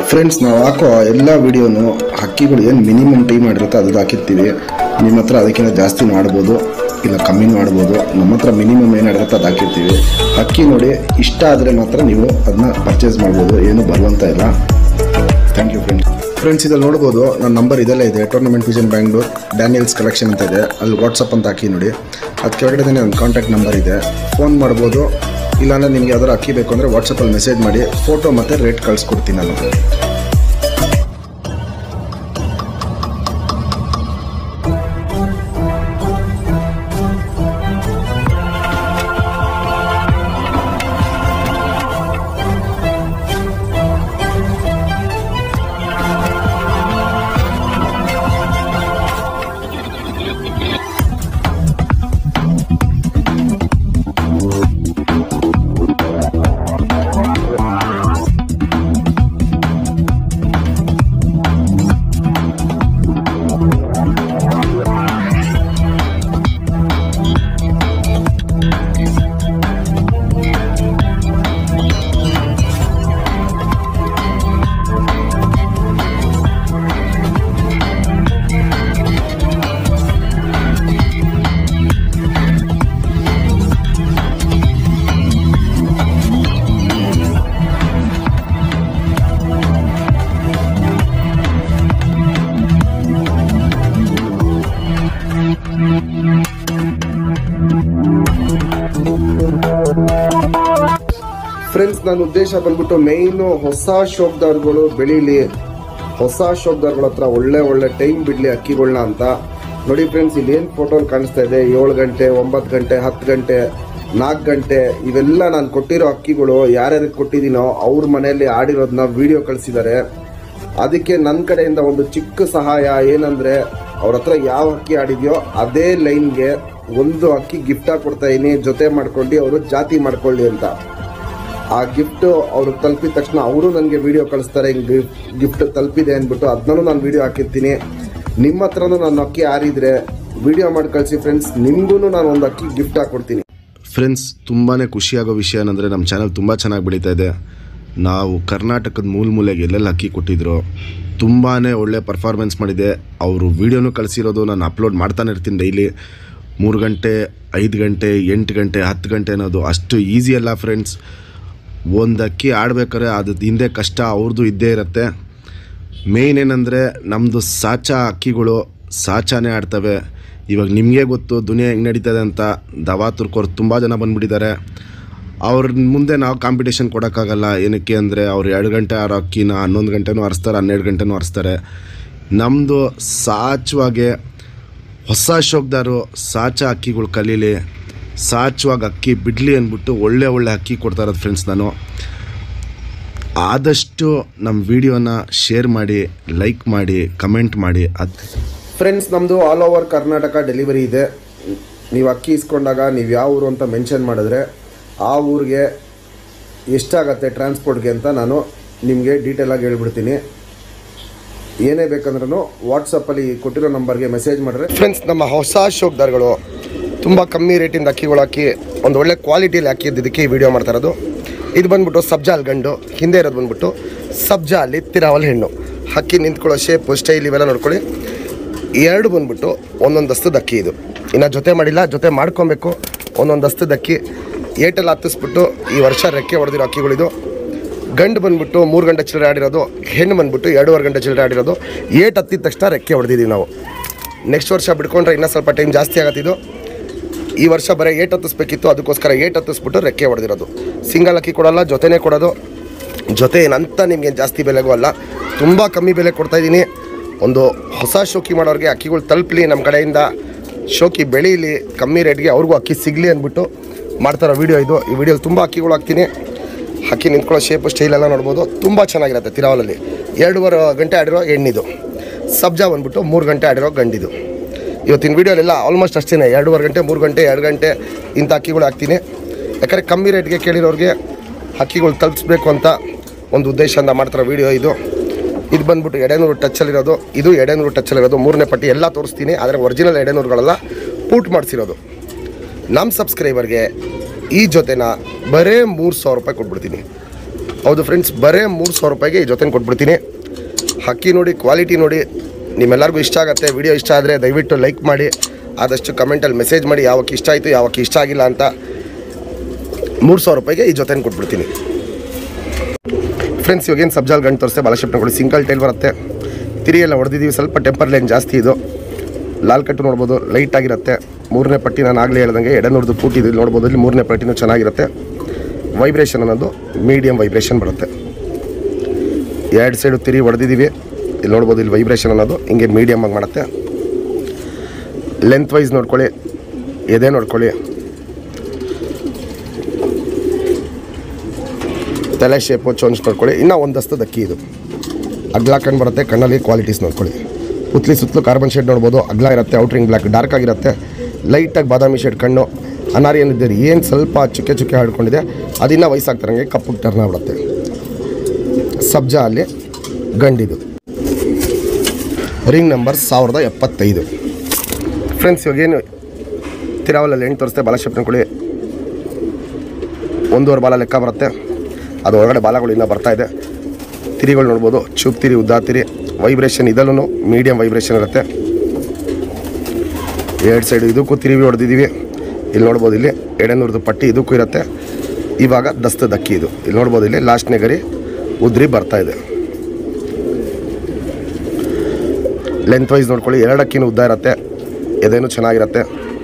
friends ನಾವು ಹಾಕೋ ಎಲ್ಲ ವಿಡಿಯೋನು ಹಕ್ಕಿಗಳು ಏನು ಮಿನಿಮಮ್ ಟೈಮ್ ಮಾಡಿರುತ್ತೆ ಅದು ಹಾಕಿರ್ತೀವಿ ನಿಮ್ಮ ಹತ್ರ ಅದಕ್ಕಿಂತ ಜಾಸ್ತಿ ಮಾಡ್ಬೋದು ಇಲ್ಲ ಕಮ್ಮಿ ಮಾಡ್ಬೋದು ನಮ್ಮ ಹತ್ರ ಮಿನಿಮಮ್ ಏನಿರುತ್ತೆ ಅದು ಹಾಕಿರ್ತೀವಿ ಹಕ್ಕಿ ನೋಡಿ ಇಷ್ಟ ಆದರೆ ಮಾತ್ರ ನೀವು ಅದನ್ನ ಪರ್ಚೇಸ್ ಮಾಡ್ಬೋದು ಏನು ಬರುವಂತ ಇಲ್ಲ ಥ್ಯಾಂಕ್ ಯು ಫ್ರೆಂಡ್ಸ್ ಫ್ರೆಂಡ್ಸ್ ಇದಲ್ಲಿ ನೋಡ್ಬೋದು ನನ್ನ ನಂಬರ್ ಇದೆಲ್ಲ ಇದೆ tournament vision Bangalore Daniels collection ಅಂತ ಇದೆ ಅಲ್ಲಿ ವಾಟ್ಸಪ್ ಅಂತ ಹಾಕಿ ನೋಡಿ ಅದು ಕೆಳಗಡೆ ನನ್ನ ಕಾಂಟ್ಯಾಕ್ಟ್ ನಂಬರ್ ಇದೆ ಫೋನ್ ಮಾಡ್ಬೋದು ಇಲ್ಲಾಂದ್ರೆ ನಿಮ್ಗೆ ಯಾವ್ದಾರು ಅಕ್ಕಿ ಬೇಕು ಅಂದರೆ ವಾಟ್ಸಪ್ಪಲ್ಲಿ ಮೆಸೇಜ್ ಮಾಡಿ ಫೋಟೋ ಮತ್ತು ರೇಟ್ ಕಳಿಸ್ಕೊಡ್ತೀನಿ ನಾನು ಫ್ರೆಂಡ್ಸ್ ನನ್ನ ಉದ್ದೇಶ ಬಂದ್ಬಿಟ್ಟು ಮೇಯ್ನು ಹೊಸ ಶೋಕ್ದಾರ್ಗಳು ಬೆಳೀಲಿ ಹೊಸ ಶೋಕ್ದಾರ್ಗಳ ಹತ್ರ ಒಳ್ಳೆ ಒಳ್ಳೆ ಟೈಮ್ ಬಿಡಲಿ ಅಕ್ಕಿಗಳನ್ನ ಅಂತ ನೋಡಿ ಫ್ರೆಂಡ್ಸ್ ಇಲ್ಲಿ ಏನು ಫೋಟೋ ಕಾಣಿಸ್ತಾ ಇದೆ ಏಳು ಗಂಟೆ ಒಂಬತ್ತು ಗಂಟೆ ಹತ್ತು ಗಂಟೆ ನಾಲ್ಕು ಗಂಟೆ ಇವೆಲ್ಲ ನಾನು ಕೊಟ್ಟಿರೋ ಅಕ್ಕಿಗಳು ಯಾರ್ಯಾರಿಗೆ ಕೊಟ್ಟಿದ್ದೀನೋ ಅವ್ರ ಮನೆಯಲ್ಲಿ ಆಡಿರೋದನ್ನ ವಿಡಿಯೋ ಕಳಿಸಿದ್ದಾರೆ ಅದಕ್ಕೆ ನನ್ನ ಕಡೆಯಿಂದ ಒಂದು ಚಿಕ್ಕ ಸಹಾಯ ಏನಂದ್ರೆ ಅವ್ರ ಹತ್ರ ಯಾವ ಅಕ್ಕಿ ಆಡಿದ್ಯೋ ಅದೇ ಲೈನ್ಗೆ ಒಂದು ಅಕ್ಕಿ ಗಿಫ್ಟ್ ಆಗಿ ಕೊಡ್ತಾ ಇದೀನಿ ಜೊತೆ ಮಾಡ್ಕೊಂಡು ಅವರು ಜಾತಿ ಮಾಡ್ಕೊಳ್ಳಿ ಅಂತ ಆ ಗಿಫ್ಟ್ ಅವ್ರು ತಲುಪಿದ ತಕ್ಷಣ ಅವರು ನನಗೆ ವಿಡಿಯೋ ಕಳಿಸ್ತಾರೆ ಹಿಂಗೆ ಗಿಫ್ಟ್ ತಲುಪಿದೆ ಅಂದ್ಬಿಟ್ಟು ಅದನ್ನೂ ನಾನು ವಿಡಿಯೋ ಹಾಕಿರ್ತೀನಿ ನಿಮ್ಮ ಹತ್ರನೂ ನಾನು ಅಕ್ಕಿ ಆರಿದ್ರೆ ವಿಡಿಯೋ ಮಾಡಿ ಕಳಿಸಿ ಫ್ರೆಂಡ್ಸ್ ನಿಮಗೂ ನಾನು ಒಂದು ಅಕ್ಕಿ ಗಿಫ್ಟ್ ಹಾಕ್ಕೊಡ್ತೀನಿ ಫ್ರೆಂಡ್ಸ್ ತುಂಬಾ ಖುಷಿಯಾಗೋ ವಿಷಯ ಏನಂದರೆ ನಮ್ಮ ಚಾನಲ್ ತುಂಬ ಚೆನ್ನಾಗಿ ಬೆಳೀತಾ ಇದೆ ನಾವು ಕರ್ನಾಟಕದ ಮೂಲ ಮೂಲೆಗೆ ಎಲ್ಲೆಲ್ಲಿ ಅಕ್ಕಿ ಕೊಟ್ಟಿದ್ರು ತುಂಬಾ ಒಳ್ಳೆ ಪರ್ಫಾರ್ಮೆನ್ಸ್ ಮಾಡಿದೆ ಅವರು ವೀಡಿಯೋನು ಕಳಿಸಿರೋದು ನಾನು ಅಪ್ಲೋಡ್ ಮಾಡ್ತಾನೆ ಇರ್ತೀನಿ ಡೈಲಿ ಮೂರು ಗಂಟೆ ಐದು ಗಂಟೆ ಎಂಟು ಗಂಟೆ ಹತ್ತು ಗಂಟೆ ಅನ್ನೋದು ಅಷ್ಟು ಈಸಿ ಅಲ್ಲ ಫ್ರೆಂಡ್ಸ್ ಒಂದು ಅಕ್ಕಿ ಆಡ್ಬೇಕಾದ್ರೆ ಅದು ಹಿಂದೆ ಕಷ್ಟ ಅವ್ರದ್ದು ಇದ್ದೇ ಇರುತ್ತೆ ಮೇಯ್ನ್ ಏನಂದರೆ ನಮ್ಮದು ಸಾಚಾ ಅಕ್ಕಿಗಳು ಸಾಚಾನೇ ಆಡ್ತವೆ ಇವಾಗ ನಿಮಗೆ ಗೊತ್ತು ದುನಿಯಾ ಹೆಂಗೆ ನಡೀತದೆ ಅಂತ ದವಾ ತುರ್ಕೋರು ತುಂಬ ಜನ ಬಂದುಬಿಟ್ಟಿದ್ದಾರೆ ಅವ್ರ ಮುಂದೆ ನಾವು ಕಾಂಪಿಟೇಷನ್ ಕೊಡೋಕ್ಕಾಗಲ್ಲ ಏನಕ್ಕೆ ಅಂದರೆ ಅವ್ರು ಎರಡು ಗಂಟೆ ಆರೋ ಅಕ್ಕಿನ ಹನ್ನೊಂದು ಗಂಟೆನೂ ಹರಿಸ್ತಾರೆ ಹನ್ನೆರಡು ಗಂಟೆನೂ ಹರಿಸ್ತಾರೆ ನಮ್ಮದು ಸಾಚವಾಗೆ ಹೊಸ ಶೋಕ್ದಾರು ಸಾಚ ಅಕ್ಕಿಗಳು ಕಲೀಲಿ ಸಾಚುವಾಗ ಅಕ್ಕಿ ಬಿಡಲಿ ಅಂದ್ಬಿಟ್ಟು ಒಳ್ಳೆ ಒಳ್ಳೆ ಅಕ್ಕಿ ಕೊಡ್ತಾ ಇರೋದು ಫ್ರೆಂಡ್ಸ್ ನಾನು ಆದಷ್ಟು ನಮ್ಮ ವಿಡಿಯೋನ ಶೇರ್ ಮಾಡಿ ಲೈಕ್ ಮಾಡಿ ಕಮೆಂಟ್ ಮಾಡಿ ಅದು ಫ್ರೆಂಡ್ಸ್ ನಮ್ಮದು ಆಲ್ ಓವರ್ ಕರ್ನಾಟಕ ಡೆಲಿವರಿ ಇದೆ ನೀವು ಅಕ್ಕಿ ಇಸ್ಕೊಂಡಾಗ ನೀವು ಯಾವ ಊರು ಅಂತ ಮೆನ್ಷನ್ ಮಾಡಿದ್ರೆ ಆ ಊರಿಗೆ ಎಷ್ಟಾಗತ್ತೆ ಟ್ರಾನ್ಸ್ಪೋರ್ಟ್ಗೆ ಅಂತ ನಾನು ನಿಮಗೆ ಡೀಟೇಲಾಗಿ ಹೇಳ್ಬಿಡ್ತೀನಿ ಏನೇ ಬೇಕಂದ್ರೂ ವಾಟ್ಸಪ್ಪಲ್ಲಿ ಕೊಟ್ಟಿರೋ ನಂಬರ್ಗೆ ಮೆಸೇಜ್ ಮಾಡಿದ್ರೆ ಫ್ರೆಂಡ್ಸ್ ನಮ್ಮ ಹೊಸ ಶೋಕ್ದಾರ್ಗಳು ತುಂಬ ಕಮ್ಮಿ ರೇಟಿಂದ ಅಕ್ಕಿಗಳು ಹಾಕಿ ಒಂದು ಒಳ್ಳೆ ಕ್ವಾಲಿಟಿಯಲ್ಲಿ ಹಾಕಿದ್ದಕ್ಕೆ ಈ ವಿಡಿಯೋ ಮಾಡ್ತಾ ಇರೋದು ಇದು ಬಂದ್ಬಿಟ್ಟು ಸಬ್ಜಾಲ್ ಗಂಡು ಹಿಂದೆ ಇರೋದು ಬಂದ್ಬಿಟ್ಟು ಸಬ್ಜಾ ಅಲ್ಲಿ ತಿರಾವಲ್ ಹೆಣ್ಣು ಹಕ್ಕಿ ನಿಂತ್ಕೊಳ್ಳೋ ಶೇಪು ಸ್ಟೈಲ್ ಇವೆಲ್ಲ ನೋಡ್ಕೊಳ್ಳಿ ಎರಡು ಬಂದ್ಬಿಟ್ಟು ಒಂದೊಂದು ದಸ್ತದ ಅಕ್ಕಿ ಇದು ಇನ್ನು ಜೊತೆ ಮಾಡಿಲ್ಲ ಜೊತೆ ಮಾಡ್ಕೊಬೇಕು ಒಂದೊಂದು ದಸ್ತದ ಅಕ್ಕಿ ಏಟಲ್ಲಿ ಹತ್ತಿಸ್ಬಿಟ್ಟು ಈ ವರ್ಷ ರೆಕ್ಕೆ ಹೊಡೆದಿರೋ ಅಕ್ಕಿಗಳಿದು ಗಂಡು ಬಂದ್ಬಿಟ್ಟು ಮೂರು ಗಂಟೆ ಚಿಲ್ಲರೆ ಆಡಿರೋದು ಹೆಣ್ಣು ಬಂದ್ಬಿಟ್ಟು ಎರಡೂವರೆ ಗಂಟೆ ಚಿಲ್ಲರೆ ಆಡಿರೋದು ಏಟ್ ಹತ್ತಿದ ತಕ್ಷಣ ರೆಕ್ಕೆ ಹೊಡೆದಿದ್ದೀವಿ ನಾವು ನೆಕ್ಸ್ಟ್ ವರ್ಷ ಬಿಡ್ಕೊಂಡ್ರೆ ಇನ್ನೂ ಸ್ವಲ್ಪ ಟೈಮ್ ಜಾಸ್ತಿ ಆಗತ್ತಿದ್ದು ಈ ವರ್ಷ ಬರೀ ಏಟ್ ಹತ್ತಿಸ್ಬೇಕಿತ್ತು ಅದಕ್ಕೋಸ್ಕರ ಏಟ್ ಹತ್ತಿಸ್ಬಿಟ್ಟು ರೆಕ್ಕೆ ಹೊಡೆದಿರೋದು ಸಿಂಗಲ್ ಅಕ್ಕಿ ಕೊಡಲ್ಲ ಜೊತೆನೇ ಕೊಡೋದು ಜೊತೆ ಏನಂತ ನಿಮಗೆ ಜಾಸ್ತಿ ಬೆಲೆಗೂ ಅಲ್ಲ ತುಂಬ ಕಮ್ಮಿ ಬೆಲೆ ಕೊಡ್ತಾ ಇದ್ದೀನಿ ಒಂದು ಹೊಸ ಶೋಕಿ ಮಾಡೋರಿಗೆ ಅಕ್ಕಿಗಳು ತಲುಪಲಿ ನಮ್ಮ ಕಡೆಯಿಂದ ಶೋಕಿ ಬೆಳೀಲಿ ಕಮ್ಮಿ ರೇಟ್ಗೆ ಅವ್ರಿಗೂ ಅಕ್ಕಿ ಸಿಗಲಿ ಅಂದ್ಬಿಟ್ಟು ಮಾಡ್ತಾರೋ ವಿಡಿಯೋ ಇದು ಈ ವಿಡಿಯೋಲಿ ತುಂಬ ಅಕ್ಕಿಗಳು ಹಾಕ್ತೀನಿ ಹಕ್ಕಿ ನಿಂತ್ಕೊಳ್ಳೋ ಶೇಪು ಸ್ಟೈಲ್ ಎಲ್ಲ ನೋಡ್ಬೋದು ತುಂಬ ಚೆನ್ನಾಗಿರುತ್ತೆ ತಿರಾವಲಲ್ಲಿ ಎರಡೂವರೆ ಗಂಟೆ ಆಡಿರೋ ಹೆಣ್ಣಿದು ಸಬ್ಜಾ ಬಂದ್ಬಿಟ್ಟು ಮೂರು ಗಂಟೆ ಆಡಿರೋ ಗಂಡಿದು ಇವತ್ತಿನ ವೀಡಿಯೋಲೆಲ್ಲ ಆಲ್ಮೋಸ್ಟ್ ಅಷ್ಟೇ ಎರಡೂವರೆ ಗಂಟೆ ಮೂರು ಗಂಟೆ ಎರಡು ಗಂಟೆ ಇಂಥ ಅಕ್ಕಿಗಳು ಹಾಕ್ತೀನಿ ಯಾಕಂದರೆ ಕಮ್ಮಿ ರೇಟ್ಗೆ ಕೇಳಿರೋರಿಗೆ ಹಕ್ಕಿಗಳು ತಲುಪಿಸ್ಬೇಕು ಅಂತ ಒಂದು ಉದ್ದೇಶದಿಂದ ಮಾಡ್ತಿರೋ ವೀಡಿಯೋ ಇದು ಇದು ಬಂದ್ಬಿಟ್ಟು ಎಡೆನೂರು ಟಚ್ಚಲ್ಲಿರೋದು ಇದು ಎಡೆನೂರು ಟಚ್ಚಲ್ಲಿರೋದು ಮೂರನೇ ಪಟ್ಟಿ ಎಲ್ಲ ತೋರಿಸ್ತೀನಿ ಆದರೆ ಒರಿಜಿನಲ್ ಎಡೆನೂರುಗಳೆಲ್ಲ ಪೂಟ್ ಮಾಡಿಸಿರೋದು ನಮ್ಮ ಸಬ್ಸ್ಕ್ರೈಬರ್ಗೆ ಈ ಜೊತೆನ ಬರೇ ಮೂರು ಸಾವಿರ ರೂಪಾಯಿ ಕೊಟ್ಬಿಡ್ತೀನಿ ಹೌದು ಫ್ರೆಂಡ್ಸ್ ಬರೇ ಮೂರು ಸಾವಿರ ರೂಪಾಯಿಗೆ ಈ ಜೊತೆ ಕೊಟ್ಬಿಡ್ತೀನಿ ಹಕ್ಕಿ ನೋಡಿ ಕ್ವಾಲಿಟಿ ನೋಡಿ ನಿಮ್ಮೆಲ್ಲರಿಗೂ ಇಷ್ಟ ಆಗುತ್ತೆ ವಿಡಿಯೋ ಇಷ್ಟ ಆದರೆ ದಯವಿಟ್ಟು ಲೈಕ್ ಮಾಡಿ ಆದಷ್ಟು ಕಮೆಂಟಲ್ಲಿ ಮೆಸೇಜ್ ಮಾಡಿ ಯಾವಕ್ಕೆ ಇಷ್ಟ ಆಯಿತು ಯಾವಕ್ಕೆ ಇಷ್ಟ ಆಗಿಲ್ಲ ಅಂತ ಮೂರು ಸಾವಿರ ರೂಪಾಯಿಗೆ ಈ ಜೊತೆ ಕೊಟ್ಬಿಡ್ತೀನಿ ಫ್ರೆಂಡ್ಸ್ ಇವಾಗೇನು ಸಬ್ಜಾಲ್ ಗಂಟು ತೋರಿಸ್ತೆ ಬಾಲಶಿಪ್ನ ಕೊಡಿ ಸಿಂಗಲ್ ಟೈಲ್ ಬರುತ್ತೆ ತಿರಿ ಎಲ್ಲ ಹೊಡೆದಿದ್ದೀವಿ ಸ್ವಲ್ಪ ಟೆಂಪರ್ ಲೈನ್ ಜಾಸ್ತಿ ಇದು ಲಾಲ್ ಕಟ್ಟು ನೋಡ್ಬೋದು ಲೈಟ್ ಆಗಿರುತ್ತೆ ಮೂರನೇ ಪಟ್ಟಿ ನಾನು ಆಗಲೇ ಹೇಳ್ದಂಗೆ ಎಡನೂರ್ದು ಪೂಟಿ ಇದು ನೋಡ್ಬೋದು ಇಲ್ಲಿ ಮೂರನೇ ಪಟ್ಟಿನೂ ಚೆನ್ನಾಗಿರುತ್ತೆ ವೈಬ್ರೇಷನ್ ಅನ್ನೋದು ಮೀಡಿಯಮ್ ವೈಬ್ರೇಷನ್ ಬರುತ್ತೆ ಎರಡು ಸೈಡು ತಿರಿ ಹೊಡೆದಿದ್ದೀವಿ ಇಲ್ಲಿ ನೋಡ್ಬೋದು ಇಲ್ಲಿ ವೈಬ್ರೇಷನ್ ಅನ್ನೋದು ಹಿಂಗೆ ಮೀಡಿಯಮ್ ಆಗಿ ಮಾಡುತ್ತೆ ಲೆಂತ್ ವೈಸ್ ನೋಡ್ಕೊಳ್ಳಿ ಎದೆ ನೋಡ್ಕೊಳ್ಳಿ ತಲೆ ಶೇಪು ಚೋನ್ಸ್ ನೋಡ್ಕೊಳ್ಳಿ ಇನ್ನೂ ಒಂದಷ್ಟು ದಕ್ಕಿ ಇದು ಅಗ್ಲ ಕಣ್ಣು ಬರುತ್ತೆ ಕಣ್ಣಲ್ಲಿ ಕ್ವಾಲಿಟೀಸ್ ನೋಡ್ಕೊಳ್ಳಿ ಪುತ್ಲಿ ಸುತ್ತಲೂ ಕಾರ್ಬನ್ ಶೇಡ್ ನೋಡ್ಬೋದು ಅಗ್ಲ ಇರುತ್ತೆ ಔಟ್ರಿಂಗ್ ಬ್ಲ್ಯಾಕ್ ಡಾರ್ಕ್ ಆಗಿರುತ್ತೆ ಲೈಟಾಗಿ ಬಾದಾಮಿ ಶೇಡ್ ಕಣ್ಣು ಅನಾರಿ ಏನಿದ್ದೀರಿ ಏನು ಸ್ವಲ್ಪ ಚುಕ್ಕೆ ಚುಕ್ಕೆ ಹಾಡ್ಕೊಂಡಿದೆ ಅದಿನ್ನ ವಯಸ್ಸಾಗ್ತಾರಂಗೆ ಕಪ್ಪು ಟರ್ನ್ ಆಗ್ಬಿಡುತ್ತೆ ಸಬ್ಜಾ ಅಲ್ಲಿ ಗಂಡಿದು ರಿಂಗ್ ನಂಬರ್ ಸಾವಿರದ ಎಪ್ಪತ್ತೈದು ಫ್ರೆಂಡ್ಸ್ ಇವಾಗೇನು ತಿರಾವಲಲ್ಲಿ ಎಂಟು ತೋರಿಸ್ತೆ ಬಾಲಶೇಪ್ ಕೊಡಿ ಒಂದೂವರೆ ಬಾಲ ಲೆಕ್ಕ ಬರುತ್ತೆ ಅದು ಒಳಗಡೆ ಬಾಲಗಳು ಇನ್ನೂ ಬರ್ತಾ ಇದೆ ತಿರಿಗಳು ನೋಡ್ಬೋದು ಚೂಪ್ ತಿರಿ ಉದ್ದಾ ತಿರಿ ವೈಬ್ರೇಷನ್ ಇದಲ್ಲೂ ಮೀಡಿಯಮ್ ವೈಬ್ರೇಷನ್ ಇರುತ್ತೆ ಎರಡು ಸೈಡು ಇದಕ್ಕೂ ತಿರುವಿ ಹೊಡೆದಿದ್ದೀವಿ ಇಲ್ಲಿ ನೋಡ್ಬೋದು ಇಲ್ಲಿ ಎಡೆನೂರ್ದು ಪಟ್ಟಿ ಇದಕ್ಕೂ ಇರುತ್ತೆ ಇವಾಗ ದಸ್ತ ದಕ್ಕಿ ಇದು ಇಲ್ಲಿ ನೋಡ್ಬೋದು ಇಲ್ಲಿ ಲಾಸ್ಟ್ನೇ ಗರಿ ಉದ್ರಿ ಬರ್ತಾ ಇದೆ ಲೆಂತ್ ವೈಸ್ ನೋಡ್ಕೊಳ್ಳಿ ಎರಡು ಅಕ್ಕಿನೂ ಉದ್ದ ಇರುತ್ತೆ ಎದೇನು ಚೆನ್ನಾಗಿರುತ್ತೆ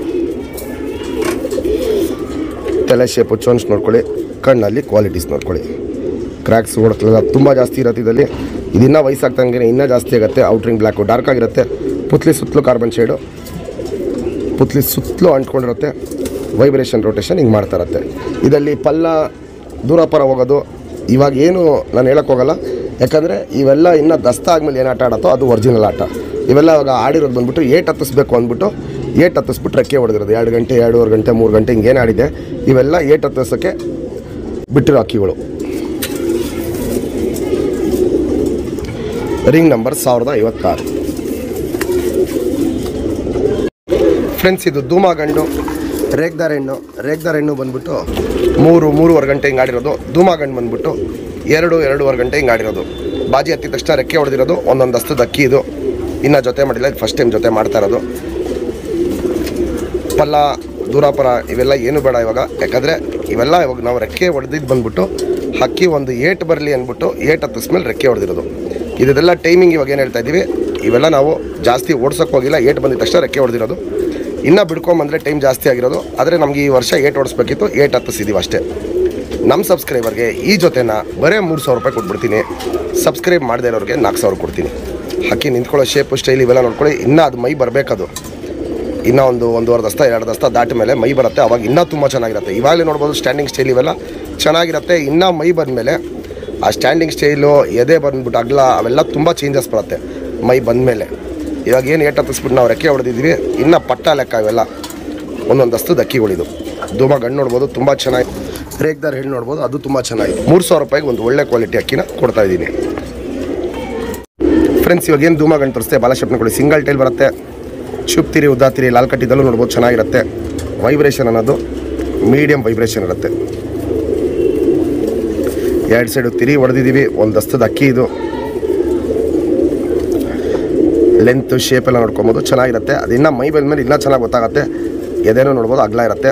ತಲೆ ಶೇಪು ಚೋನ್ಸ್ ನೋಡ್ಕೊಳ್ಳಿ ಕಣ್ಣಲ್ಲಿ ಕ್ವಾಲಿಟೀಸ್ ನೋಡ್ಕೊಳ್ಳಿ ಕ್ರ್ಯಾಕ್ಸ್ ಓಡಕ್ಲೆಲ್ಲ ತುಂಬ ಜಾಸ್ತಿ ಇರುತ್ತೆ ಇದರಲ್ಲಿ ಇದಿನ್ನೂ ವಯಸ್ಸಾಗ್ತಂಗೆ ಇನ್ನೂ ಜಾಸ್ತಿ ಆಗುತ್ತೆ ಔಟ್ರಿಂಗ್ ಬ್ಲ್ಯಾಕು ಡಾರ್ಕ್ ಆಗಿರುತ್ತೆ ಪುತ್ಲಿ ಸುತ್ತಲೂ ಕಾರ್ಬನ್ ಶೇಡು ಪುತ್ಲಿ ಸುತ್ತಲೂ ಅಂಟ್ಕೊಂಡಿರುತ್ತೆ ವೈಬ್ರೇಷನ್ ರೊಟೇಷನ್ ಹಿಂಗೆ ಮಾಡ್ತಾ ಇರುತ್ತೆ ಇದರಲ್ಲಿ ಪಲ್ಲ ದೂರ ಪರ ಹೋಗೋದು ಇವಾಗ ಏನು ನಾನು ಹೇಳಕ್ಕೆ ಹೋಗಲ್ಲ ಯಾಕಂದರೆ ಇವೆಲ್ಲ ಇನ್ನು ದಸ್ತ ಆದಮೇಲೆ ಏನು ಆಟ ಆಡತ್ತೋ ಅದು ಒರಿಜಿನಲ್ ಆಟ ಇವೆಲ್ಲ ಇವಾಗ ಆಡಿರೋದು ಬಂದ್ಬಿಟ್ಟು ಏಟ್ ಹತ್ತಿಸ್ಬೇಕು ಅಂದ್ಬಿಟ್ಟು ಏಟ್ ಹತ್ತಿಸ್ಬಿಟ್ಟು ರೆಕ್ಕೆ ಹೊಡೆದಿರೋದು ಎರಡು ಗಂಟೆ ಎರಡೂವರೆ ಗಂಟೆ ಮೂರು ಗಂಟೆ ಹಿಂಗೇನು ಆಡಿದೆ ಇವೆಲ್ಲ ಏಟ್ ಹತ್ತಿಸೋಕ್ಕೆ ಬಿಟ್ಟಿರೋ ಅಕ್ಕಿಗಳು ರಿಂಗ್ ನಂಬರ್ ಸಾವಿರದ ಐವತ್ತಾರು ಫ್ರೆಂಡ್ಸ್ ಇದು ಧೂಮಾಗಂಡು ರೇಗ್ದಾರ್ ಹೆಣ್ಣು ರೇಗ್ದಾರ್ ಹೆಣ್ಣು ಬಂದ್ಬಿಟ್ಟು ಮೂರು ಮೂರುವರೆ ಗಂಟೆ ಹಿಂಗೆ ಆಡಿರೋದು ಧೂಮಾಗಂಡು ಬಂದ್ಬಿಟ್ಟು ಎರಡು ಎರಡೂವರೆ ಗಂಟೆ ಹಿಂಗೆ ಆಡಿರೋದು ಬಾಜಿ ಹತ್ತಿದ ತಕ್ಷಣ ರೆಕ್ಕೆ ಹೊಡೆದಿರೋದು ಒಂದೊಂದು ಹಸ್ತದ ಅಕ್ಕಿ ಇದು ಇನ್ನೂ ಜೊತೆ ಮಾಡಿಲ್ಲ ಫಸ್ಟ್ ಟೈಮ್ ಜೊತೆ ಮಾಡ್ತಾ ಇರೋದು ಪಲ್ಲ ದೂರಾಪರ ಇವೆಲ್ಲ ಏನು ಬೇಡ ಇವಾಗ ಯಾಕಂದರೆ ಇವೆಲ್ಲ ಇವಾಗ ನಾವು ರೆಕ್ಕೆ ಹೊಡೆದಿದ್ದು ಬಂದ್ಬಿಟ್ಟು ಹಕ್ಕಿ ಒಂದು ಏಟ್ ಬರಲಿ ಅಂದ್ಬಿಟ್ಟು ಏಟ್ ಹತ್ತಿಸ್ಮೇಲೆ ರೆಕ್ಕೆ ಹೊಡೆದಿರೋದು ಇದೆಲ್ಲ ಟೈಮಿಂಗ್ ಇವಾಗ ಏನು ಹೇಳ್ತಾ ಇದ್ದೀವಿ ಇವೆಲ್ಲ ನಾವು ಜಾಸ್ತಿ ಓಡ್ಸೋಕೆ ಹೋಗಿಲ್ಲ ಏಟ್ ಬಂದಿದ ತಕ್ಷಣ ರೆಕ್ಕೆ ಹೊಡೆದಿರೋದು ಇನ್ನೂ ಬಿಡ್ಕೊಂಬಂದರೆ ಟೈಮ್ ಜಾಸ್ತಿ ಆಗಿರೋದು ಆದರೆ ನಮಗೆ ಈ ವರ್ಷ ಏಟ್ ಓಡಿಸ್ಬೇಕಿತ್ತು ಏಟ್ ಹತ್ತಿಸಿದ್ದೀವಿ ಅಷ್ಟೇ ನಮ್ಮ ಸಬ್ಸ್ಕ್ರೈಬರ್ಗೆ ಈ ಜೊತೆನ ಬರೀ ಮೂರು ಸಾವಿರ ರೂಪಾಯಿ ಕೊಟ್ಬಿಡ್ತೀನಿ ಸಬ್ಸ್ಕ್ರೈಬ್ ಮಾಡದೇ ಇರೋರಿಗೆ ನಾಲ್ಕು ಸಾವಿರ ಕೊಡ್ತೀನಿ ಹಕ್ಕಿ ನಿಂತ್ಕೊಳ್ಳೋ ಶೇಪು ಸ್ಟೈಲ್ ಇವೆಲ್ಲ ನೋಡ್ಕೊಳ್ಳಿ ಇನ್ನೂ ಅದು ಮೈ ಬರಬೇಕದು ಇನ್ನೂ ಒಂದು ಒಂದೂವರೆ ದಸ್ತ ಎರಡು ದಸ್ತ ದಾಟ ಮೇಲೆ ಮೈ ಬರುತ್ತೆ ಅವಾಗ ಇನ್ನೂ ತುಂಬ ಚೆನ್ನಾಗಿರುತ್ತೆ ಇವಾಗಲೇ ನೋಡ್ಬೋದು ಸ್ಟ್ಯಾಂಡಿಂಗ್ ಸ್ಟೈಲ್ ಇವೆಲ್ಲ ಚೆನ್ನಾಗಿರುತ್ತೆ ಇನ್ನೂ ಮೈ ಬಂದಮೇಲೆ ಆ ಸ್ಟ್ಯಾಂಡಿಂಗ್ ಸ್ಟೈಲು ಎದೆ ಬಂದ್ಬಿಟ್ಟು ಅಗಲ ಅವೆಲ್ಲ ತುಂಬ ಚೇಂಜಸ್ ಬರುತ್ತೆ ಮೈ ಬಂದಮೇಲೆ ಇವಾಗ ಏನು ಏಟ್ ಹತ್ತಿಸ್ಬಿಟ್ಟು ನಾವು ರೆಕ್ಕೆ ಹೊಡೆದಿದ್ವಿ ಇನ್ನೂ ಪಟ್ಟ ಲೆಕ್ಕ ಇವೆಲ್ಲ ಒಂದೊಂದು ದಸ್ತದ ಅಕ್ಕಿಗಳಿದು ಧೂಮ ಗಂಡು ನೋಡ್ಬೋದು ತುಂಬ ಚೆನ್ನಾಗಿ ರೇಗ್ದಾರ್ ಹೆಣ್ಣು ನೋಡ್ಬೋದು ಅದು ತುಂಬ ಚೆನ್ನಾಗಿದೆ ಮೂರು ಸಾವಿರ ರೂಪಾಯಿಗೆ ಒಂದು ಒಳ್ಳೆ ಕ್ವಾಲಿಟಿ ಅಕ್ಕಿನ ಕೊಡ್ತಾ ಇದ್ದೀನಿ ಫ್ರೆಂಡ್ಸ್ ಇವಾಗ ಏನು ಧೂಮ ಗಂಟು ತೋರಿಸ್ತೆ ಬಾಲಶಪ್ನ ಕೊಡಿ ಸಿಂಗಲ್ ಟೈಲ್ ಬರುತ್ತೆ ಶುಪ್ತಿರಿ ಉದ್ದಾತಿರಿ ಲಾಲ್ ಕಟ್ಟಿದಲ್ಲೂ ನೋಡ್ಬೋದು ಚೆನ್ನಾಗಿರುತ್ತೆ ವೈಬ್ರೇಷನ್ ಅನ್ನೋದು ಮೀಡಿಯಮ್ ವೈಬ್ರೇಷನ್ ಇರುತ್ತೆ ಎರಡು ಸೈಡು ತಿರಿ ಹೊಡೆದಿದ್ದೀವಿ ಒಂದು ದಸ್ತದ ಅಕ್ಕಿ ಇದು ಲೆಂತ್ ಶೇಪ್ ಎಲ್ಲ ನೋಡ್ಕೊಬೋದು ಚೆನ್ನಾಗಿರುತ್ತೆ ಅದು ಇನ್ನೂ ಮೈ ಮೇಲೆ ಇನ್ನೂ ಚೆನ್ನಾಗಿ ಗೊತ್ತಾಗುತ್ತೆ ಎದೇನೋ ನೋಡ್ಬೋದು ಅಗಲ ಇರುತ್ತೆ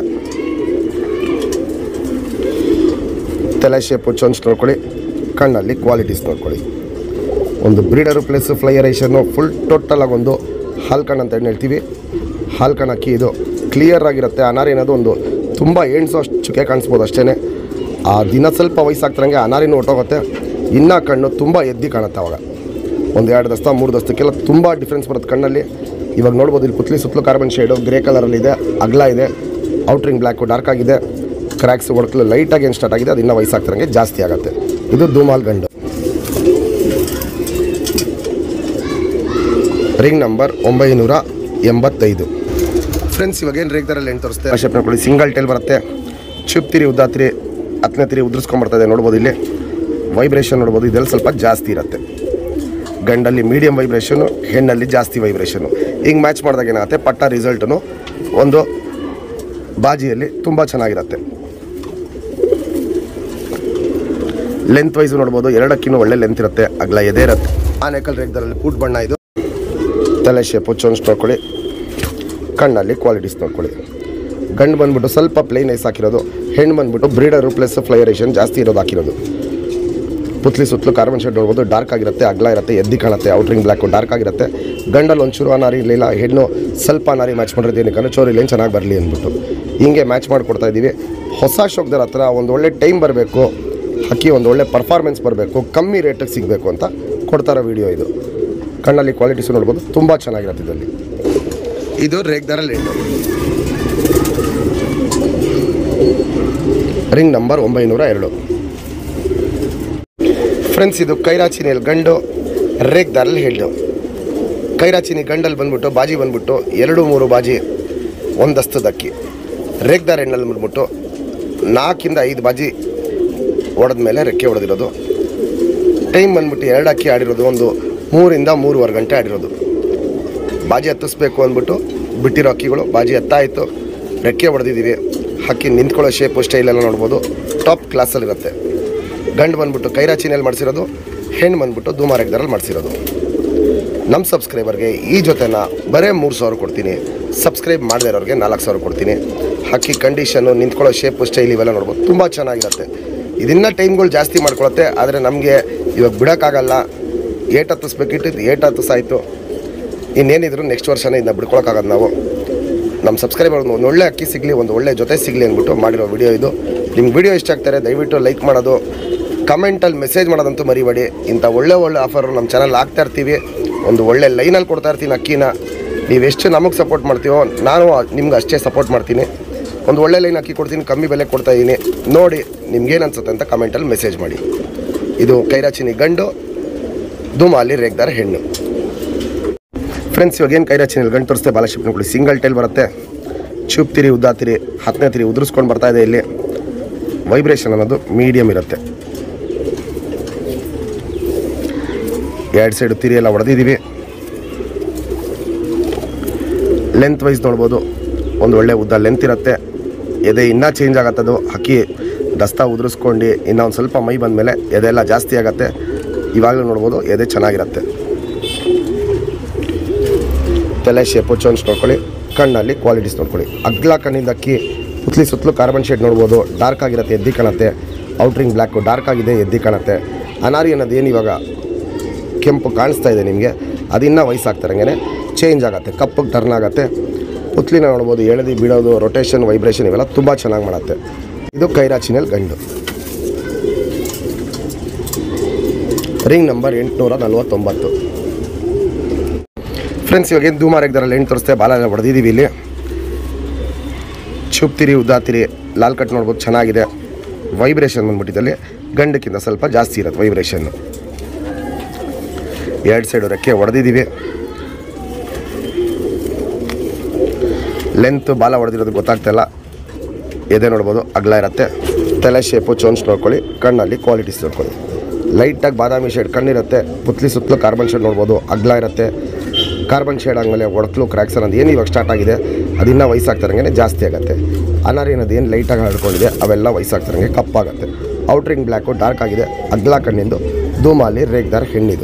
ತಲೆ ಶೇಪು ಚೊಂಚ್ ನೋಡ್ಕೊಳ್ಳಿ ಕಣ್ಣಲ್ಲಿ ಕ್ವಾಲಿಟೀಸ್ ನೋಡ್ಕೊಳ್ಳಿ ಒಂದು ಬ್ರೀಡರು ಪ್ಲಸ್ ಫ್ಲೈಯರೇಷನ್ನು ಫುಲ್ ಟೋಟಲ್ ಆಗಿ ಒಂದು ಹಾಲ್ಕಣ್ ಅಂತ ಏನು ಹೇಳ್ತೀವಿ ಹಾಲ್ಕಣ್ ಅಕ್ಕಿ ಇದು ಕ್ಲಿಯರ್ ಆಗಿರುತ್ತೆ ಅನಾರಿ ಅನ್ನೋದು ಒಂದು ತುಂಬ ಎಣ್ಸು ಅಷ್ಟು ಚುಕ್ಕೆ ಕಾಣಿಸ್ಬೋದು ಅಷ್ಟೇ ಆ ದಿನ ಸ್ವಲ್ಪ ವಯಸ್ಸಾಗ್ತಿರಂಗೆ ಅನಾರಿನೂ ಹೊಟ್ಟೋಗುತ್ತೆ ಇನ್ನೂ ಕಣ್ಣು ತುಂಬ ಎದ್ದಿ ಕಾಣುತ್ತೆ ಅವಾಗ ಒಂದು ಎರಡು ದಸ್ತ ಮೂರು ದಸ್ತಕ್ಕೆಲ್ಲ ತುಂಬ ಡಿಫ್ರೆನ್ಸ್ ಬರುತ್ತೆ ಕಣ್ಣಲ್ಲಿ ಇವಾಗ ನೋಡ್ಬೋದು ಇಲ್ಲಿ ಪುತ್ಲಿ ಸುತ್ತಲೂ ಕಾರ್ಬನ್ ಶೇಡು ಗ್ರೇ ಕಲರಲ್ಲಿದೆ ಅಗಲ ಇದೆ ಔಟ್ರಿಂಗ್ ಬ್ಲ್ಯಾಕು ಡಾರ್ಕ್ ಆಗಿದೆ ಕ್ರ್ಯಾಕ್ಸ್ ಹೊಡ್ಕಲು ಲೈಟಾಗಿ ಏನು ಸ್ಟಾರ್ಟ್ ಆಗಿದೆ ಅದು ಇನ್ನೂ ವಯಸ್ಸಾಗ್ತಿರಂಗೆ ಜಾಸ್ತಿ ಆಗುತ್ತೆ ಇದು ಧೂಮಾಲ್ ಗಂಡು ರಿಂಗ್ ನಂಬರ್ ಒಂಬೈನೂರ ಎಂಬತ್ತೈದು ಫ್ರೆಂಡ್ಸ್ ಇವಾಗ ಏನು ರೇಗ್ದಾರಲ್ಲಿ ಏನು ತೋರಿಸ್ತೆ ಶೇಪ್ ನೋಡ್ಕೊಳ್ಳಿ ಸಿಂಗಲ್ ಟೈಲ್ ಬರುತ್ತೆ ಚುಪ್ ತಿರಿ ಉದ್ದಾತಿರಿ ಹತ್ತನೇ ತಿರಿ ಉದ್ರಿಸ್ಕೊಂಬರ್ತದೆ ನೋಡ್ಬೋದು ಇಲ್ಲಿ ವೈಬ್ರೇಷನ್ ನೋಡ್ಬೋದು ಇದೆಲ್ಲ ಸ್ವಲ್ಪ ಜಾಸ್ತಿ ಇರುತ್ತೆ ಗಂಡಲ್ಲಿ ಮೀಡಿಯಮ್ ವೈಬ್ರೇಷನು ಹೆಣ್ಣಲ್ಲಿ ಜಾಸ್ತಿ ವೈಬ್ರೇಷನು ಹಿಂಗೆ ಮ್ಯಾಚ್ ಮಾಡಿದಾಗ ಏನಾಗುತ್ತೆ ಪಟ್ಟ ರಿಸಲ್ಟನು ಒಂದು ಬಾಜಿಯಲ್ಲಿ ತುಂಬ ಚೆನ್ನಾಗಿರುತ್ತೆ ಲೆಂತ್ ವೈಸು ನೋಡ್ಬೋದು ಎರಡಕ್ಕಿಂತ ಒಳ್ಳೆ ಲೆಂತ್ ಇರುತ್ತೆ ಅಗಲ ಎದೆ ಇರುತ್ತೆ ಆನೆಕಲ್ ರೇಗ್ದರಲ್ಲಿ ಪೂಟ್ ಬಣ್ಣ ಇದು ತಲೆ ಶೇಪು ಚೊನ್ಸ್ ನೋಡ್ಕೊಳ್ಳಿ ಕಣ್ಣಲ್ಲಿ ಕ್ವಾಲಿಟೀಸ್ ನೋಡ್ಕೊಳ್ಳಿ ಗಂಡು ಬಂದ್ಬಿಟ್ಟು ಸ್ವಲ್ಪ ಪ್ಲೇನ್ ಐಸ್ ಹಾಕಿರೋದು ಹೆಣ್ಣು ಬಂದ್ಬಿಟ್ಟು ಬ್ರೀಡರು ಪ್ಲಸ್ ಫ್ಲೈಯರೇಷನ್ ಜಾಸ್ತಿ ಇರೋದು ಹಾಕಿರೋದು ಪುತ್ಲಿ ಸುತ್ತಲೂ ಕಾರ್ಬನ್ ಶೇಡ್ ನೋಡ್ಬೋದು ಡಾರ್ಕ್ ಆಗಿರುತ್ತೆ ಅಗ್ಲ ಇರುತ್ತೆ ಎದ್ದಿ ಕಾಣುತ್ತೆ ಔಟ್ರಿಂಗ್ ಬ್ಲ್ಯಾಕು ಡಾರ್ಕ್ ಆಗಿರುತ್ತೆ ಗಂಡಲ್ಲಿ ಒಂಚೂರು ಅನಾರಿ ಇರಲಿಲ್ಲ ಹೆಣ್ಣು ಸ್ವಲ್ಪ ಅನಾರಿ ಮ್ಯಾಚ್ ಮಾಡಿರೋದು ಏನಕ್ಕೆ ಚೋರಿ ಲೇನ್ ಚೆನ್ನಾಗಿ ಬರಲಿ ಅಂದ್ಬಿಟ್ಟು ಹಿಂಗೆ ಮ್ಯಾಚ್ ಮಾಡಿಕೊಡ್ತಾ ಇದ್ದೀವಿ ಹೊಸ ಶೋಕ್ದರ ಹತ್ರ ಒಂದು ಒಳ್ಳೆ ಟೈಮ್ ಬರಬೇಕು ಹಕ್ಕಿ ಒಂದು ಒಳ್ಳೆ ಪರ್ಫಾರ್ಮೆನ್ಸ್ ಬರಬೇಕು ಕಮ್ಮಿ ರೇಟಿಗೆ ಸಿಗಬೇಕು ಅಂತ ಕೊಡ್ತಾರೋ ವಿಡಿಯೋ ಇದು ಕಣ್ಣಲ್ಲಿ ಕ್ವಾಲಿಟೀಸು ನೋಡ್ಬೋದು ತುಂಬ ಚೆನ್ನಾಗಿರುತ್ತೆ ಇದರಲ್ಲಿ ಇದು ರೇಗ್ದಾರಲ್ಲಿ ಹೆಣ್ಣು ರಿಂಗ್ ನಂಬರ್ ಒಂಬೈನೂರ ಎರಡು ಫ್ರೆಂಡ್ಸ್ ಇದು ಕೈರಾಚಿನಿಯಲ್ಲಿ ಗಂಡು ರೇಗ್ದಾರಲ್ಲಿ ಹೆಣ್ಣು ಕೈರಾಚಿನಿ ಗಂಡಲ್ಲಿ ಬಂದ್ಬಿಟ್ಟು ಬಾಜಿ ಬಂದ್ಬಿಟ್ಟು ಎರಡು ಮೂರು ಬಾಜಿ ಒಂದಸ್ತದಕ್ಕಿ ರೇಗ್ದಾರ ಹೆಣ್ಣಲ್ಲಿ ಬಂದ್ಬಿಟ್ಟು ನಾಲ್ಕಿಂದ ಐದು ಬಾಜಿ ಹೊಡೆದ ಮೇಲೆ ರೆಕ್ಕೆ ಹೊಡೆದಿರೋದು ಟೈಮ್ ಬಂದ್ಬಿಟ್ಟು ಎರಡು ಅಕ್ಕಿ ಆಡಿರೋದು ಒಂದು ಮೂರಿಂದ ಮೂರುವರೆ ಗಂಟೆ ಆಡಿರೋದು ಬಾಜಿ ಹತ್ತಿಸ್ಬೇಕು ಅಂದ್ಬಿಟ್ಟು ಬಿಟ್ಟಿರೋ ಅಕ್ಕಿಗಳು ಬಾಜಿ ಹತ್ತಾಯಿತು ರೆಕ್ಕೆ ಹೊಡೆದಿದ್ದೀವಿ ಹಕ್ಕಿ ನಿಂತ್ಕೊಳ್ಳೋ ಶೇಪು ಸ್ಟೈಲೆಲ್ಲ ನೋಡ್ಬೋದು ಟಾಪ್ ಕ್ಲಾಸಲ್ಲಿರುತ್ತೆ ಗಂಡು ಬಂದ್ಬಿಟ್ಟು ಕೈರಾಚಿನಲ್ಲಿ ಮಾಡಿಸಿರೋದು ಹೆಣ್ಣು ಬಂದ್ಬಿಟ್ಟು ಧೂಮಾರೆಗ್ದಾರಲ್ಲಿ ಮಾಡಿಸಿರೋದು ನಮ್ಮ ಸಬ್ಸ್ಕ್ರೈಬರ್ಗೆ ಈ ಜೊತೆನ ಬರೇ ಮೂರು ಸಾವಿರ ಕೊಡ್ತೀನಿ ಸಬ್ಸ್ಕ್ರೈಬ್ ಮಾಡದೇ ಇರೋರಿಗೆ ನಾಲ್ಕು ಸಾವಿರ ಕೊಡ್ತೀನಿ ಹಕ್ಕಿ ಕಂಡೀಷನ್ನು ನಿಂತ್ಕೊಳ್ಳೋ ಶೇಪು ಸ್ಟೈಲ್ ಇವೆಲ್ಲ ನೋಡ್ಬೋದು ತುಂಬ ಚೆನ್ನಾಗಿರುತ್ತೆ ಇದನ್ನ ಟೈಮ್ಗಳು ಜಾಸ್ತಿ ಮಾಡ್ಕೊಳುತ್ತೆ ಆದರೆ ನಮಗೆ ಇವಾಗ ಬಿಡೋಕ್ಕಾಗಲ್ಲ ಏಟ್ ಹತ್ತಿಸ್ಬೇಕಿಟ್ಟು ಏಟ್ ಹತ್ತಿಸಾಯಿತು ಇನ್ನೇನಿದ್ರು ನೆಕ್ಸ್ಟ್ ವರ್ಷನೇ ಇದನ್ನ ಬಿಡ್ಕೊಳಕ್ಕಾಗದು ನಾವು ನಮ್ಮ ಸಬ್ಸ್ಕ್ರೈಬರ್ ಒಂದು ಒಳ್ಳೆ ಅಕ್ಕಿ ಸಿಗಲಿ ಒಂದು ಒಳ್ಳೆ ಜೊತೆ ಸಿಗಲಿ ಅಂದ್ಬಿಟ್ಟು ಮಾಡಿರೋ ವಿಡಿಯೋ ಇದು ನಿಮ್ಗೆ ವಿಡಿಯೋ ಇಷ್ಟ ಆಗ್ತಾರೆ ದಯವಿಟ್ಟು ಲೈಕ್ ಮಾಡೋದು ಕಮೆಂಟಲ್ಲಿ ಮೆಸೇಜ್ ಮಾಡೋದಂತೂ ಮರಿಬೇಡಿ ಇಂಥ ಒಳ್ಳೆ ಒಳ್ಳೆ ಆಫರ್ ನಮ್ಮ ಚಾನಲ್ ಹಾಕ್ತಾ ಇರ್ತೀವಿ ಒಂದು ಒಳ್ಳೆ ಲೈನಲ್ಲಿ ಕೊಡ್ತಾ ಇರ್ತೀನಿ ಅಕ್ಕಿನ ನೀವೆಷ್ಟು ನಮಗೆ ಸಪೋರ್ಟ್ ಮಾಡ್ತೀವೋ ನಾನು ನಿಮ್ಗೆ ಅಷ್ಟೇ ಸಪೋರ್ಟ್ ಮಾಡ್ತೀನಿ ಒಂದು ಒಳ್ಳೆ ಲೈನ್ ಅಕ್ಕಿ ಕೊಡ್ತೀನಿ ಕಮ್ಮಿ ಬೆಲೆ ಕೊಡ್ತಾ ಇದ್ದೀನಿ ನೋಡಿ ನಿಮ್ಗೇನು ಅನ್ಸುತ್ತೆ ಅಂತ ಕಮೆಂಟಲ್ಲಿ ಮೆಸೇಜ್ ಮಾಡಿ ಇದು ಕೈರಾಚಿನಿ ಗಂಡು ಧೂಮಾಲಿ ರೇಗ್ದಾರ ಹೆಣ್ಣು ಫ್ರೆಂಡ್ಸ್ ಇವಾಗ ಏನು ಕೈರಾಚಿನಲ್ಲಿ ಗಂಟು ತೋರಿಸ್ತೆ ಬಾಲಶಿಪ್ ನೋಡ್ಕೊಳ್ಳಿ ಸಿಂಗಲ್ ಟೈಲ್ ಬರುತ್ತೆ ಚೂಪ್ ತಿರಿ ಉದ್ದಾ ತಿರಿ ಹತ್ತನೇ ತಿರಿ ಉದುರಿಸ್ಕೊಂಡು ಬರ್ತಾ ಇದೆ ಇಲ್ಲಿ ವೈಬ್ರೇಷನ್ ಅನ್ನೋದು ಮೀಡಿಯಮ್ ಇರುತ್ತೆ ಎರಡು ಸೈಡು ತಿರಿ ಎಲ್ಲ ಹೊಡೆದಿದ್ದೀವಿ ಲೆಂತ್ ವೈಸ್ ನೋಡ್ಬೋದು ಒಂದು ಒಳ್ಳೆ ಉದ್ದ ಲೆಂತ್ ಇರುತ್ತೆ ಎದೆ ಇನ್ನೂ ಚೇಂಜ್ ಆಗತ್ತದು ಹಕ್ಕಿ ದಸ್ತಾ ಉದುರಿಸ್ಕೊಂಡು ಇನ್ನೂ ಒಂದು ಸ್ವಲ್ಪ ಮೈ ಬಂದಮೇಲೆ ಎದೆ ಎಲ್ಲ ಜಾಸ್ತಿ ಆಗತ್ತೆ ಇವಾಗಲೂ ನೋಡ್ಬೋದು ಎದೆ ಚೆನ್ನಾಗಿರುತ್ತೆ ತಲೆ ಶೇಪು ಚೋನ್ಸ್ ನೋಡ್ಕೊಳ್ಳಿ ಕಣ್ಣಲ್ಲಿ ಕ್ವಾಲಿಟೀಸ್ ನೋಡ್ಕೊಳ್ಳಿ ಅಗ್ಲ ಕಣ್ಣಿಂದ ಅಕ್ಕಿ ಪುತ್ಲಿ ಸುತ್ತಲೂ ಕಾರ್ಬನ್ ಶೇಡ್ ನೋಡ್ಬೋದು ಡಾರ್ಕ್ ಆಗಿರುತ್ತೆ ಎದ್ದಿ ಕಾಣುತ್ತೆ ಔಟ್ರಿಂಗ್ ಬ್ಲ್ಯಾಕು ಡಾರ್ಕ್ ಆಗಿದೆ ಎದ್ದಿ ಕಾಣುತ್ತೆ ಅನಾರಿ ಅನ್ನೋದು ಏನು ಇವಾಗ ಕೆಂಪು ಕಾಣಿಸ್ತಾ ಇದೆ ನಿಮಗೆ ಅದಿನ್ನೂ ವಯಸ್ಸಾಗ್ತಾರಂಗೆ ಚೇಂಜ್ ಆಗುತ್ತೆ ಕಪ್ಪಗೆ ಟರ್ನ್ ಆಗುತ್ತೆ ಪುತ್ಲಿನ ನೋಡ್ಬೋದು ಎಳೆದಿ ಬಿಡೋದು ರೊಟೇಷನ್ ವೈಬ್ರೇಷನ್ ಇವೆಲ್ಲ ತುಂಬ ಚೆನ್ನಾಗಿ ಮಾಡುತ್ತೆ ಇದು ಕೈರಾಚಿನಲ್ಲಿ ಗಂಡು ರಿಂಗ್ ನಂಬರ್ ಎಂಟುನೂರ ನಲ್ವತ್ತೊಂಬತ್ತು ಫ್ರೆಂಡ್ಸ್ ಇವಾಗ ಏನು ಧೂಮಾರೆಗ್ದಾರಲ್ಲಿ ಎಂಟು ತೋರಿಸ್ತೆ ಬಾಲ ಎಲ್ಲ ಹೊಡೆದಿದ್ದೀವಿ ಇಲ್ಲಿ ಚುಪ್ತಿರಿ ಉದ್ದಾತಿರಿ ಲಾಲ್ ಕಟ್ ನೋಡ್ಬೋದು ಚೆನ್ನಾಗಿದೆ ವೈಬ್ರೇಷನ್ ಬಂದ್ಬಿಟ್ಟಿದ್ದಲ್ಲಿ ಗಂಡಕ್ಕಿಂತ ಸ್ವಲ್ಪ ಜಾಸ್ತಿ ಇರುತ್ತೆ ವೈಬ್ರೇಷನ್ನು ಎರಡು ಸೈಡು ರೆಕ್ಕೆ ಹೊಡೆದಿದ್ದೀವಿ ಲೆಂತ್ ಬಾಲ ಹೊಡೆದಿರೋದು ಗೊತ್ತಾಗ್ತಾಯಿಲ್ಲ ಎದೆ ನೋಡ್ಬೋದು ಅಗಲ ಇರುತ್ತೆ ತಲೆ ಶೇಪು ಚೋನ್ಸ್ ನೋಡ್ಕೊಳ್ಳಿ ಕಣ್ಣಲ್ಲಿ ಕ್ವಾಲಿಟೀಸ್ ನೋಡ್ಕೊಳ್ಳಿ ಲೈಟಾಗಿ ಬಾದಾಮಿ ಶೇಡ್ ಕಣ್ಣಿರುತ್ತೆ ಪುತ್ಲಿ ಸುತ್ತಲೂ ಕಾರ್ಬನ್ ಶೇಡ್ ನೋಡ್ಬೋದು ಅಗಲ ಇರುತ್ತೆ ಕಾರ್ಬನ್ ಶೇಡ್ ಆದಮೇಲೆ ಒಡಕ್ಲು ಕ್ರ್ಯಾಕ್ಸ್ ಅನ್ನೋದು ಏನು ಇವಾಗ ಸ್ಟಾರ್ಟ್ ಆಗಿದೆ ಅದಿನ್ನೂ ವಯಸ್ಸಾಗ್ತಾರಂಗೆ ಜಾಸ್ತಿ ಆಗುತ್ತೆ ಅನಾರಿ ಅನ್ನೋದು ಏನು ಲೈಟಾಗಿ ಹರಡ್ಕೊಂಡಿದೆ ಅವೆಲ್ಲ ವಯಸ್ಸಾಗ್ತಾರಂಗೆ ಕಪ್ಪಾಗುತ್ತೆ ಔಟ್ರಿಂಗ್ ಬ್ಲ್ಯಾಕು ಡಾರ್ಕ್ ಆಗಿದೆ ಅಗ್ಲ ಕಣ್ಣಿಂದು ಧೂಮಾಲಿ ರೇಗ್ದಾರ್ ಹೆಣ್ಣಿದು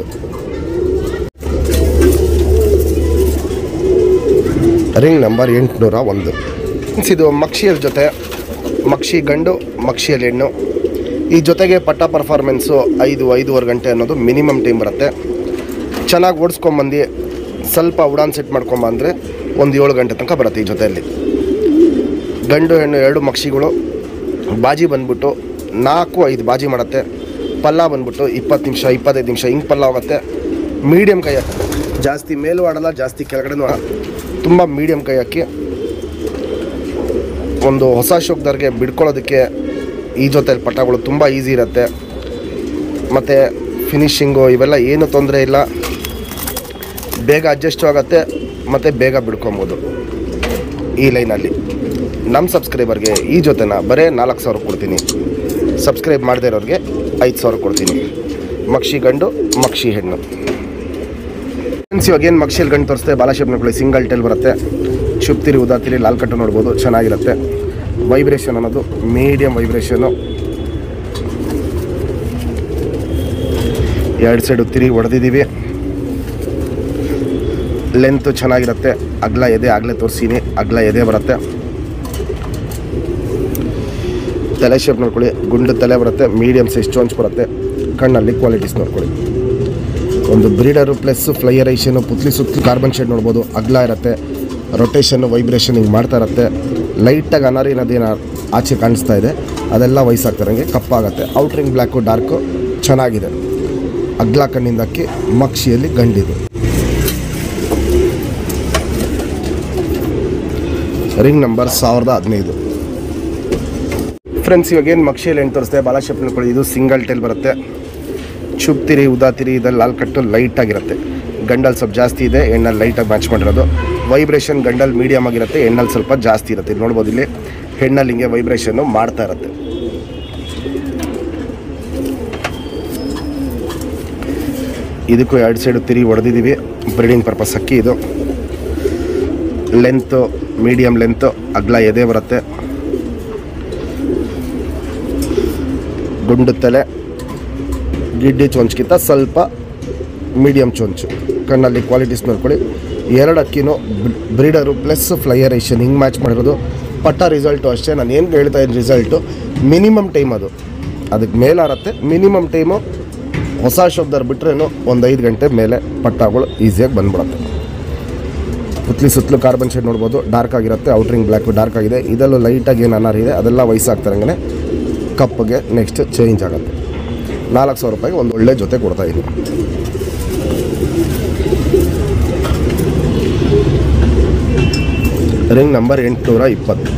ರಿಂಗ್ ನಂಬರ್ ಎಂಟುನೂರ ಒಂದು ಇದು ಮಕ್ಷಿಯರ ಜೊತೆ ಮಕ್ಷಿ ಗಂಡು ಮಕ್ಷಿಯಲ್ಲಿ ಹೆಣ್ಣು ಈ ಜೊತೆಗೆ ಪಟ್ಟ ಪರ್ಫಾರ್ಮೆನ್ಸು ಐದು ಐದೂವರೆ ಗಂಟೆ ಅನ್ನೋದು ಮಿನಿಮಮ್ ಟೈಮ್ ಬರುತ್ತೆ ಚೆನ್ನಾಗಿ ಓಡಿಸ್ಕೊಂಬಂದು ಸ್ವಲ್ಪ ಉಡಾನ್ ಸೆಟ್ ಮಾಡ್ಕೊಂಬಂದರೆ ಒಂದು ಏಳು ಗಂಟೆ ತನಕ ಬರುತ್ತೆ ಈ ಜೊತೆಯಲ್ಲಿ ಗಂಡು ಹೆಣ್ಣು ಎರಡು ಮಕ್ಷಿಗಳು ಬಾಜಿ ಬಂದ್ಬಿಟ್ಟು ನಾಲ್ಕು ಐದು ಬಾಜಿ ಮಾಡುತ್ತೆ ಪಲ್ಲ ಬಂದ್ಬಿಟ್ಟು ಇಪ್ಪತ್ತು ನಿಮಿಷ ಇಪ್ಪತ್ತೈದು ನಿಮಿಷ ಹಿಂಗೆ ಪಲ್ಲ ಹೋಗುತ್ತೆ ಮೀಡಿಯಮ್ ಕೈ ಹಾಕಿ ಜಾಸ್ತಿ ಮೇಲೂ ಆಡಲ್ಲ ಜಾಸ್ತಿ ಕೆಳಗಡೆನೂ ಆಡಲ್ಲ ತುಂಬ ಮೀಡಿಯಮ್ ಕೈ ಹಾಕಿ ಒಂದು ಹೊಸ ಶೋಕ್ದವ್ರಿಗೆ ಬಿಡ್ಕೊಳ್ಳೋದಕ್ಕೆ ಈ ಜೊತೆಲಿ ಪಟಗಳು ತುಂಬ ಈಸಿ ಇರುತ್ತೆ ಮತ್ತು ಫಿನಿಶಿಂಗು ಇವೆಲ್ಲ ಏನು ತೊಂದರೆ ಇಲ್ಲ ಬೇಗ ಅಡ್ಜಸ್ಟು ಆಗುತ್ತೆ ಮತ್ತು ಬೇಗ ಬಿಡ್ಕೊಬೋದು ಈ ಲೈನಲ್ಲಿ ನಮ್ಮ ಸಬ್ಸ್ಕ್ರೈಬರ್ಗೆ ಈ ಜೊತೆನ ಬರೀ ನಾಲ್ಕು ಸಾವಿರ ಕೊಡ್ತೀನಿ ಸಬ್ಸ್ಕ್ರೈಬ್ ಮಾಡದೇ ಇರೋರಿಗೆ ಐದು ಸಾವಿರ ಕೊಡ್ತೀನಿ ಮಕ್ಷಿ ಗಂಡು ಮಕ್ಷಿ ಹೆಣ್ಣು ಫ್ರೆಂಡ್ಸ್ ಇವಾಗ ಏನು ಮಕ್ಷಿಯಲ್ಲಿ ಗಂಡು ತೋರಿಸ್ತೆ ಬಾಲಾಶೇಪ್ ನೋಡ್ಕೊಳ್ಳಿ ಸಿಂಗಲ್ ಟೈಲ್ ಬರುತ್ತೆ ಶುಪ್ತಿರಿ ಉದಾತಿರಿ ಲಾಲ್ ಕಟ್ಟು ನೋಡ್ಬೋದು ಚೆನ್ನಾಗಿರುತ್ತೆ ವೈಬ್ರೇಷನ್ ಅನ್ನೋದು ಮೀಡಿಯಮ್ ವೈಬ್ರೇಷನು ಎರಡು ಸೈಡು ತಿರಿ ಹೊಡೆದಿದ್ದೀವಿ ಲೆಂತು ಚೆನ್ನಾಗಿರುತ್ತೆ ಅಗ್ಲ ಎದೆ ಆಗಲೇ ತೋರಿಸೀನಿ ಅಗ್ಲ ಎದೆ ಬರುತ್ತೆ ತಲೆ ಶೇಪ್ ನೋಡ್ಕೊಳ್ಳಿ ಗುಂಡು ತಲೆ ಬರುತ್ತೆ ಮೀಡಿಯಮ್ ಸೈಜ್ ಚೋಂಚ್ ಬರುತ್ತೆ ಕಣ್ಣಲ್ಲಿ ಕ್ವಾಲಿಟೀಸ್ ನೋಡ್ಕೊಳ್ಳಿ ಒಂದು ಬ್ರೀಡರು ಪ್ಲಸ್ ಫ್ಲೈಯರೈಷನು ಪುತ್ಲಿ ಸುತ್ತಲೂ ಕಾರ್ಬನ್ ಶೇಡ್ ನೋಡ್ಬೋದು ಅಗ್ಲ ಇರುತ್ತೆ ರೊಟೇಷನ್ನು ವೈಬ್ರೇಷನ್ ಹಿಂಗೆ ಮಾಡ್ತಾ ಇರುತ್ತೆ ಲೈಟಾಗಿ ಅನಾರಿನದೇನು ಆಚೆ ಕಾಣಿಸ್ತಾ ಇದೆ ಅದೆಲ್ಲ ವಯಸ್ಸಾಗ್ತಾರಂಗೆ ಕಪ್ಪಾಗುತ್ತೆ ಔಟ್ರಿಂಗ್ ಬ್ಲ್ಯಾಕು ಡಾರ್ಕು ಚೆನ್ನಾಗಿದೆ ಅಗ್ಲ ಕಣ್ಣಿಂದ ಅಕ್ಕಿ ಮಕ್ಷಿಯಲ್ಲಿ ಗಂಡಿದೆ ರಿಂಗ್ ನಂಬರ್ ಸಾವಿರದ ಹದಿನೈದು ಫ್ರೆಂಡ್ಸ್ ಇವಾಗ ಏನು ಮಕ್ಷಿಯಲ್ಲಿ ಏನು ತೋರಿಸ್ತೆ ಬಾಲ ಶೇಪ್ ನೋಡ್ಕೊಳ್ಳಿ ಇದು ಸಿಂಗಲ್ ಟೇಲ್ ಬರುತ್ತೆ ಚುಪ್ತಿರಿ ಉದಾತಿರಿ ಇದೆಲ್ಲ ಲಾಲ್ ಕಟ್ಟು ಲೈಟ್ ಆಗಿರುತ್ತೆ ಗಂಡಲ್ ಸ್ವಲ್ಪ ಜಾಸ್ತಿ ಇದೆ ಎಣ್ಣಲ್ಲಿ ಲೈಟಾಗಿ ಮ್ಯಾಚ್ ಮಾಡಿರೋದು ವೈಬ್ರೇಷನ್ ಗಂಡಲ್ ಮೀಡಿಯಮ್ ಆಗಿರುತ್ತೆ ಎಣ್ಣಲ್ಲಿ ಸ್ವಲ್ಪ ಜಾಸ್ತಿ ಇರುತ್ತೆ ಇಲ್ಲಿ ನೋಡ್ಬೋದು ಇಲ್ಲಿ ಹೆಣ್ಣಲ್ಲಿ ಹಿಂಗೆ ವೈಬ್ರೇಷನ್ನು ಮಾಡ್ತಾ ಇರುತ್ತೆ ಇದಕ್ಕೂ ಎರಡು ಸೈಡು ತಿರಿ ಹೊಡೆದಿದ್ದೀವಿ ಬ್ರೀಡಿಂಗ್ ಪರ್ಪಸ್ ಅಕ್ಕಿ ಇದು ಲೆಂತು ಮೀಡಿಯಮ್ ಲೆಂತು ಅಗ್ಲ ಎದೆ ಬರುತ್ತೆ ಗುಂಡು ತಲೆ ಗಿಡ್ಡಿ ಚೊಂಚ್ಗಿಂತ ಸ್ವಲ್ಪ ಮೀಡಿಯಮ್ ಚೊಂಚು ಕಣ್ಣಲ್ಲಿ ಕ್ವಾಲಿಟೀಸ್ ನೋಡ್ಕೊಳ್ಳಿ ಎರಡು ಅಕ್ಕಿನೂ ಬ್ರೀಡರು ಪ್ಲಸ್ ಫ್ಲೈಯರೇಷನ್ ಹಿಂಗೆ ಮ್ಯಾಚ್ ಮಾಡಿರೋದು ಪಟ್ಟ ರಿಸಲ್ಟು ಅಷ್ಟೇ ನಾನು ಏನು ಹೇಳ್ತಾ ಇದ್ದೀನಿ ರಿಸಲ್ಟು ಮಿನಿಮಮ್ ಟೈಮ್ ಅದು ಅದಕ್ಕೆ ಮೇಲಾರತ್ತೆ ಮಿನಿಮಮ್ ಟೈಮು ಹೊಸ ಶಬ್ದರ್ ಬಿಟ್ರೇನು ಒಂದು ಐದು ಗಂಟೆ ಮೇಲೆ ಪಟ್ಟಗಳು ಈಸಿಯಾಗಿ ಬಂದ್ಬಿಡುತ್ತೆ ಪುತ್ಲಿ ಸುತ್ತಲೂ ಕಾರ್ಬನ್ ಶೇಡ್ ನೋಡ್ಬೋದು ಡಾರ್ಕ್ ಆಗಿರುತ್ತೆ ಔಟ್ರಿಂಗ್ ಬ್ಲ್ಯಾಕ್ ಡಾರ್ಕ್ ಆಗಿದೆ ಇದರಲ್ಲೂ ಲೈಟಾಗಿ ಏನು ಅನಾರ್ ಇದೆ ಅದೆಲ್ಲ ವಯಸ್ಸಾಗ್ತಾರಂಗೆ ಕಪ್ಪಗೆ ನೆಕ್ಸ್ಟ್ ಚೇಂಜ್ ಆಗುತ್ತೆ ನಾಲ್ಕು ಸಾವಿರ ರೂಪಾಯಿಗೆ ಒಂದು ಒಳ್ಳೆ ಜೊತೆ ಕೊಡ್ತಾ ಇದ್ದೀನಿ ರಿಂಗ್ ನಂಬರ್ ಎಂಟುನೂರ ಇಪ್ಪತ್ತು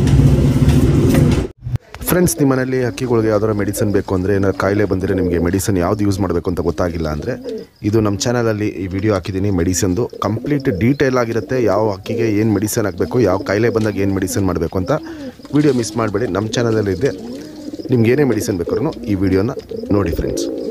ಫ್ರೆಂಡ್ಸ್ ನಿಮ್ಮ ಮನೇಲಿ ಹಕ್ಕಿಗಳಿಗೆ ಯಾವ್ದಾರ ಮೆಡಿಸನ್ ಬೇಕು ಅಂದರೆ ಏನಾದ್ರು ಕಾಯಿಲೆ ಬಂದರೆ ನಿಮಗೆ ಮೆಡಿಸನ್ ಯಾವ್ದು ಯೂಸ್ ಮಾಡಬೇಕು ಅಂತ ಗೊತ್ತಾಗಿಲ್ಲ ಅಂದರೆ ಇದು ನಮ್ಮ ಚಾನಲಲ್ಲಿ ಈ ವಿಡಿಯೋ ಹಾಕಿದ್ದೀನಿ ಮೆಡಿಸನ್ದು ಕಂಪ್ಲೀಟ್ ಡೀಟೇಲ್ ಆಗಿರುತ್ತೆ ಯಾವ ಹಕ್ಕಿಗೆ ಏನು ಮೆಡಿಸನ್ ಹಾಕಬೇಕು ಯಾವ ಕಾಯಿಲೆ ಬಂದಾಗ ಏನು ಮೆಡಿಸನ್ ಮಾಡಬೇಕು ಅಂತ ವಿಡಿಯೋ ಮಿಸ್ ಮಾಡಬೇಡಿ ನಮ್ಮ ಚಾನಲಲ್ಲಿ ಇದೆ ನಿಮ್ಗೆ ಏನೇ ಮೆಡಿಸನ್ ಬೇಕಾದ್ರೂ ಈ ವಿಡಿಯೋನ ನೋಡಿ ಫ್ರೆಂಡ್ಸ್